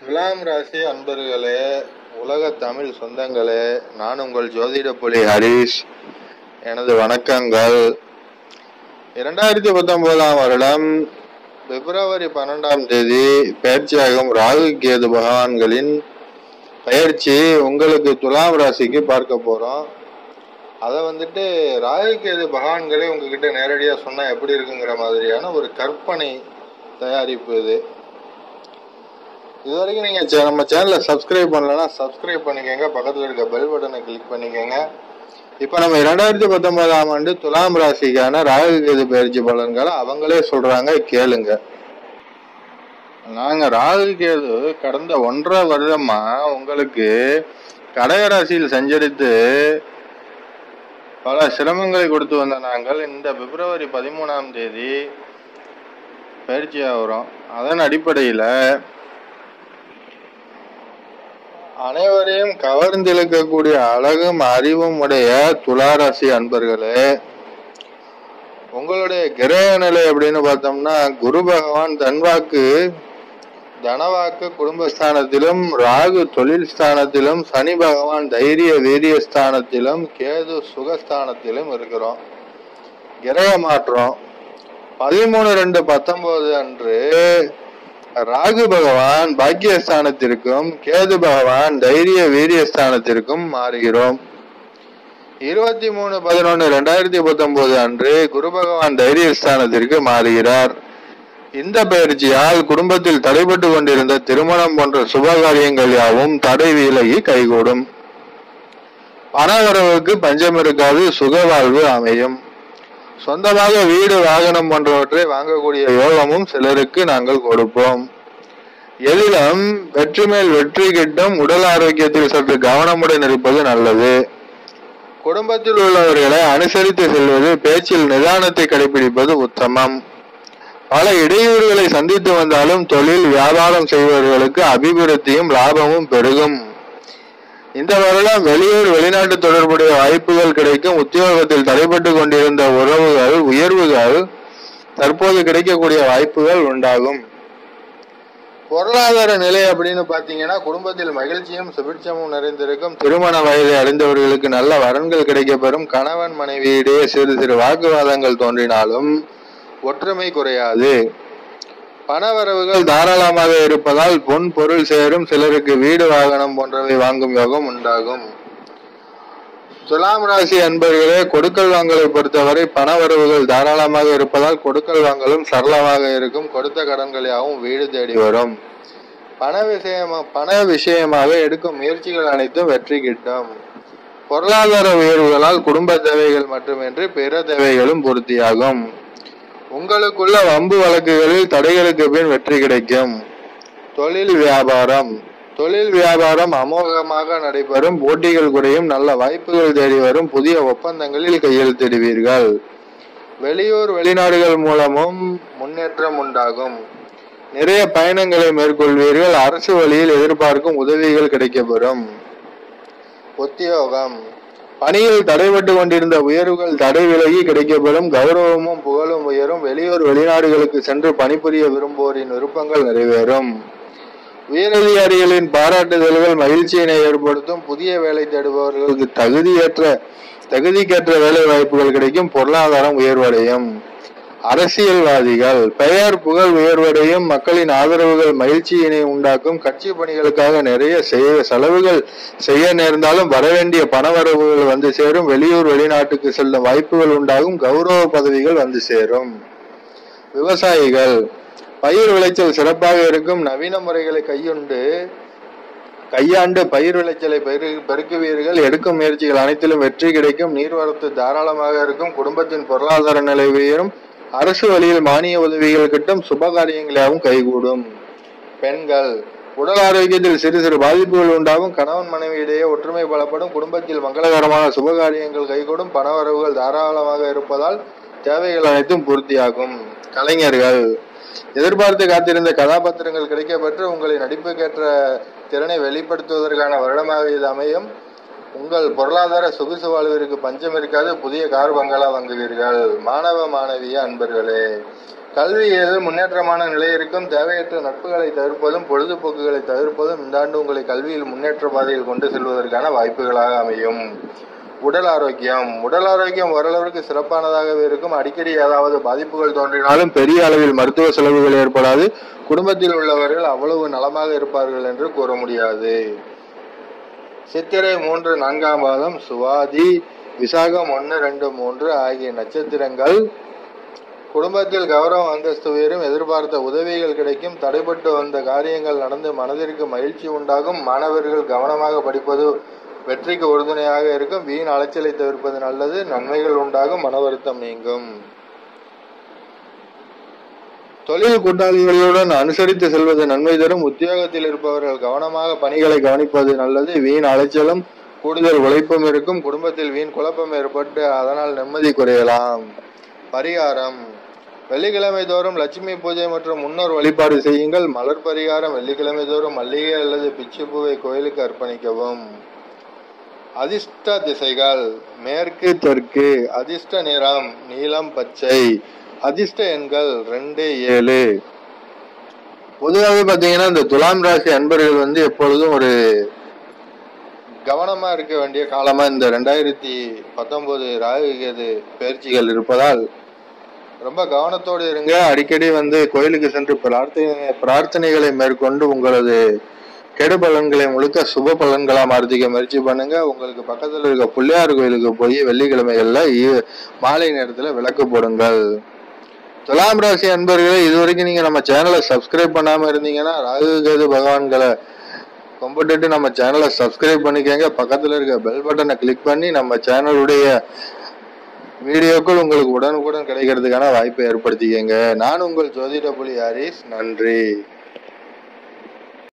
துலாம் ராசி அன்பர்களே உலக தமிழ் சொந்தங்களே நான் உங்கள் ஜோதிட புலி ஹரிஷ் எனது வணக்கங்கள் இரண்டாயிரத்தி பத்தொன்பதாம் வருடம் பிப்ரவரி பன்னெண்டாம் தேதி பயிற்சியாகும் ராகு கேது பகவான்களின் பயிற்சி உங்களுக்கு துலாம் ராசிக்கு பார்க்க போறோம் அதை வந்துட்டு ராகு கேது பகவான்களே உங்ககிட்ட நேரடியாக சொன்னா எப்படி இருக்குங்கிற மாதிரியான ஒரு கற்பனை தயாரிப்பு இது இது வரைக்கும் நீங்கள் சே- நம்ம சேனலை சப்ஸ்கிரைப் பண்ணலன்னா சப்ஸ்கிரைப் பண்ணிக்கோங்க பக்கத்தில் இருக்க பெல் பட்டனை கிளிக் பண்ணிக்கோங்க இப்போ நம்ம இரண்டாயிரத்தி பத்தொன்பதாம் ஆண்டு துலாம் ராசிக்கான ராகு கேது பயிற்சி பலன்களை அவங்களே சொல்றாங்க கேளுங்க நாங்க ராகு கேது கடந்த ஒன்றரை வருடமா உங்களுக்கு கடகராசியில் சஞ்சரித்து பல சிரமங்களை கொடுத்து வந்த நாங்கள் இந்த பிப்ரவரி பதிமூணாம் தேதி பயிற்சி ஆகிறோம் அதன் அடிப்படையில் அனைவரையும் கவர்ந்திழுக்கக்கூடிய அழகும் அறிவும் உடைய துளாராசி அன்பர்களே உங்களுடைய கிரக நிலை அப்படின்னு பார்த்தோம்னா குரு பகவான் தன்வாக்கு தனவாக்கு குடும்பஸ்தானத்திலும் ராகு தொழில் ஸ்தானத்திலும் சனி பகவான் தைரிய வீரிய ஸ்தானத்திலும் கேது சுகஸ்தானத்திலும் இருக்கிறோம் கிரக மாற்றம் பதிமூணு ரெண்டு பத்தொன்பது அன்று ராகு பகவான் பாக்கியஸ்தானத்திற்கும் கேது பகவான் தைரிய வீரிய ஸ்தானத்திற்கும் மாறுகிறோம் இருபத்தி மூணு பதினொன்னு ரெண்டாயிரத்தி பத்தொன்பது அன்று குரு பகவான் தைரிய ஸ்தானத்திற்கு மாறுகிறார் இந்த பயிற்சியால் குடும்பத்தில் தடைபட்டு கொண்டிருந்த திருமணம் போன்ற சுபகாரியங்கள் யாவும் தடை விலகி கைகூடும் பணவரவுக்கு பஞ்சம் இருக்காது சுக வாழ்வு அமையும் சொந்தமாக வீடு வாகனம் போன்றவற்றை வாங்கக்கூடிய யோகமும் சிலருக்கு நாங்கள் கொடுப்போம் எதிலும் வெற்றி மேல் வெற்றி கிட்டும் உடல் ஆரோக்கியத்தில் சற்று கவனமுடன் இருப்பது நல்லது குடும்பத்தில் உள்ளவர்களை அனுசரித்து செல்வது பேச்சில் நிதானத்தை கடைபிடிப்பது உத்தமம் பல இடையூறுகளை சந்தித்து வந்தாலும் தொழில் வியாபாரம் செய்பவர்களுக்கு அபிவிருத்தியும் லாபமும் பெருகும் இந்த வருடம் வெளியூர் வெளிநாட்டு தொடர்புடைய வாய்ப்புகள் கிடைக்கும் உத்தியோகத்தில் தடைபட்டு கொண்டிருந்த உறவுகள் உயர்வுகள் தற்போது கிடைக்கக்கூடிய வாய்ப்புகள் உண்டாகும் பொருளாதார நிலை அப்படின்னு பாத்தீங்கன்னா குடும்பத்தில் மகிழ்ச்சியும் சுபிட்சமும் நிறைந்திருக்கும் திருமண வயதை அடைந்தவர்களுக்கு நல்ல வரன்கள் கிடைக்கப்பெறும் கணவன் மனைவியிடையே சிறு சிறு வாக்குவாதங்கள் தோன்றினாலும் ஒற்றுமை குறையாது பணவரவுகள் தாராளமாக இருப்பதால் பொன் பொருள் சேரும் சிலருக்கு வீடு வாகனம் போன்றவை வாங்கும் யோகம் உண்டாகும் துலாம் ராசி அன்பர்களே கொடுக்கல் வாங்கலை பொறுத்தவரை பணவரவுகள் தாராளமாக இருப்பதால் கொடுக்கல் வாங்கலும் சரளமாக இருக்கும் கொடுத்த கடன்கள் யாவும் வீடு தேடி வரும் பண விஷயமா பண விஷயமாக எடுக்கும் முயற்சிகள் அனைத்தும் வெற்றி கிட்டும் பொருளாதார உயர்வுகளால் குடும்ப தேவைகள் மட்டுமின்றி பிற தேவைகளும் பூர்த்தியாகும் உங்களுக்குள்ள வம்பு வழக்குகளில் தடைகளுக்கு பின் வெற்றி கிடைக்கும் தொழில் வியாபாரம் தொழில் வியாபாரம் அமோகமாக நடைபெறும் போட்டிகள் குறையும் நல்ல வாய்ப்புகள் தேடி வரும் புதிய ஒப்பந்தங்களில் கையெழுத்திடுவீர்கள் வெளியூர் வெளிநாடுகள் மூலமும் முன்னேற்றம் உண்டாகும் நிறைய பயணங்களை மேற்கொள்வீர்கள் அரசு வழியில் எதிர்பார்க்கும் உதவிகள் கிடைக்கப்பெறும் உத்தியோகம் பணியில் தடைபட்டு கொண்டிருந்த உயர்வுகள் தடை விலகி கிடைக்கப்பெறும் கௌரவமும் புகழும் உயரும் வெளியூர் வெளிநாடுகளுக்கு சென்று பணிபுரிய விரும்புவோரின் விருப்பங்கள் நிறைவேறும் உயரதிகாரிகளின் பாராட்டுதல்கள் மகிழ்ச்சியினை ஏற்படுத்தும் புதிய வேலை தேடுபவர்களுக்கு தகுதியற்ற தகுதிக்கேற்ற வேலை வாய்ப்புகள் கிடைக்கும் பொருளாதாரம் உயர்வடையும் அரசியல்வாதிகள் பெயர் புகழ் உயர்வடையும் மக்களின் ஆதரவுகள் மகிழ்ச்சியினை உண்டாக்கும் கட்சி பணிகளுக்காக நிறைய செய்ய செலவுகள் செய்ய நேர்ந்தாலும் வரவேண்டிய பணவரவுகள் வந்து சேரும் வெளியூர் வெளிநாட்டுக்கு செல்லும் வாய்ப்புகள் உண்டாகும் கௌரவ பதவிகள் வந்து சேரும் விவசாயிகள் பயிர் விளைச்சல் சிறப்பாக இருக்கும் நவீன முறைகளை கையுண்டு கையாண்டு பயிர் விளைச்சலை பெரு பெருக்குவீர்கள் எடுக்கும் முயற்சிகள் அனைத்திலும் வெற்றி கிடைக்கும் நீர்வரத்து தாராளமாக இருக்கும் குடும்பத்தின் பொருளாதார நிலை உயரும் அரசு வழியில் மானிய உதவிகள் கிட்டும் சுபகாரியங்களாகவும் கைகூடும் பெண்கள் உடல் ஆரோக்கியத்தில் சிறு சிறு பாதிப்புகள் உண்டாகும் கணவன் மனைவியிடையே ஒற்றுமை பலப்படும் குடும்பத்தில் மங்களகரமான சுபகாரியங்கள் கைகூடும் பணவரவுகள் தாராளமாக இருப்பதால் தேவைகள் அனைத்தும் பூர்த்தியாகும் கலைஞர்கள் எதிர்பார்த்து காத்திருந்த கதாபாத்திரங்கள் கிடைக்கப்பெற்று உங்களின் நடிப்புக்கேற்ற திறனை வெளிப்படுத்துவதற்கான வருடமாக இது அமையும் உங்கள் பொருளாதார சொகுசு வாழ்விற்கு பஞ்சம் இருக்காது புதிய கார் பங்களா வாங்குவீர்கள் மாணவ மாணவிய அன்பர்களே கல்வியில் முன்னேற்றமான நிலை இருக்கும் தேவையற்ற நட்புகளை தவிர்ப்பதும் பொழுதுபோக்குகளை தவிர்ப்பதும் இந்த ஆண்டு உங்களை கல்வியில் முன்னேற்ற பாதையில் கொண்டு செல்வதற்கான வாய்ப்புகளாக அமையும் உடல் ஆரோக்கியம் உடல் ஆரோக்கியம் ஓரளவிற்கு சிறப்பானதாகவே இருக்கும் அடிக்கடி ஏதாவது பாதிப்புகள் தோன்றினாலும் பெரிய அளவில் மருத்துவ செலவுகள் ஏற்படாது குடும்பத்தில் உள்ளவர்கள் அவ்வளவு நலமாக இருப்பார்கள் என்று கூற முடியாது சித்திரை மூன்று நான்காம் பாதம் சுவாதி விசாகம் ஒன்று ரெண்டு மூன்று ஆகிய நட்சத்திரங்கள் குடும்பத்தில் கௌரவம் அந்தஸ்து உயரும் எதிர்பார்த்த உதவிகள் கிடைக்கும் தடைப்பட்டு வந்த காரியங்கள் நடந்து மனதிற்கு மகிழ்ச்சி உண்டாகும் மாணவர்கள் கவனமாக படிப்பது வெற்றிக்கு உறுதுணையாக இருக்கும் வீண் அலைச்சலை தவிர்ப்பது நல்லது நன்மைகள் உண்டாகும் மன வருத்தம் நீங்கும் தொழில் கூட்டாளிகளுடன் அனுசரித்து செல்வது நன்மை தரும் உத்தியோகத்தில் இருப்பவர்கள் கவனமாக பணிகளை கவனிப்பது நல்லது வீண் அலைச்சலும் கூடுதல் உழைப்பும் இருக்கும் குடும்பத்தில் வீண் குழப்பம் ஏற்பட்டு அதனால் நிம்மதி குறையலாம் பரிகாரம் வெள்ளிக்கிழமை தோறும் லட்சுமி பூஜை மற்றும் முன்னோர் வழிபாடு செய்யுங்கள் மலர் பரிகாரம் வெள்ளிக்கிழமை தோறும் மல்லிகை அல்லது பிச்சுப்பூவை கோயிலுக்கு அர்ப்பணிக்கவும் அதிர்ஷ்ட திசைகள் மேற்கு தெற்கு அதிர்ஷ்ட நிறம் நீலம் பச்சை அதிர்ஷ்ட எண்கள் ரெண்டு ஏழு பொதுவாகவே பார்த்தீங்கன்னா இந்த துலாம் ராசி அன்பர்கள் வந்து எப்பொழுதும் ஒரு கவனமா இருக்க வேண்டிய காலமா இந்த ரெண்டாயிரத்தி பத்தொன்பது ராகுகேது பயிற்சிகள் இருப்பதால் ரொம்ப கவனத்தோடு இருங்க அடிக்கடி வந்து கோயிலுக்கு சென்று பிரார்த்தனை பிரார்த்தனைகளை மேற்கொண்டு உங்களது கெடு பலன்களை முழுக்க சுப பலன்களா மாற்றிக்க முயற்சி பண்ணுங்க உங்களுக்கு பக்கத்துல இருக்க பிள்ளையார் கோயிலுக்கு போய் வெள்ளிக்கிழமைகள்ல ஈ- மாலை நேரத்துல விளக்கு போடுங்கள் துலாம் ராசி அன்பர்களே இதுவரைக்கும் நீங்க நம்ம சேனலை சப்ஸ்கிரைப் பண்ணாம இருந்தீங்கன்னா ராகு கேது பகவான்களை கும்பிட்டுட்டு நம்ம சேனலை சப்ஸ்கிரைப் பண்ணிக்கங்க பக்கத்துல இருக்க பெல் பட்டனை கிளிக் பண்ணி நம்ம சேனலுடைய வீடியோக்கள் உங்களுக்கு உடனுக்குடன் கிடைக்கிறதுக்கான வாய்ப்பை ஏற்படுத்திக்கங்க நான் உங்கள் ஜோதிட புலி ஹாரிஸ் நன்றி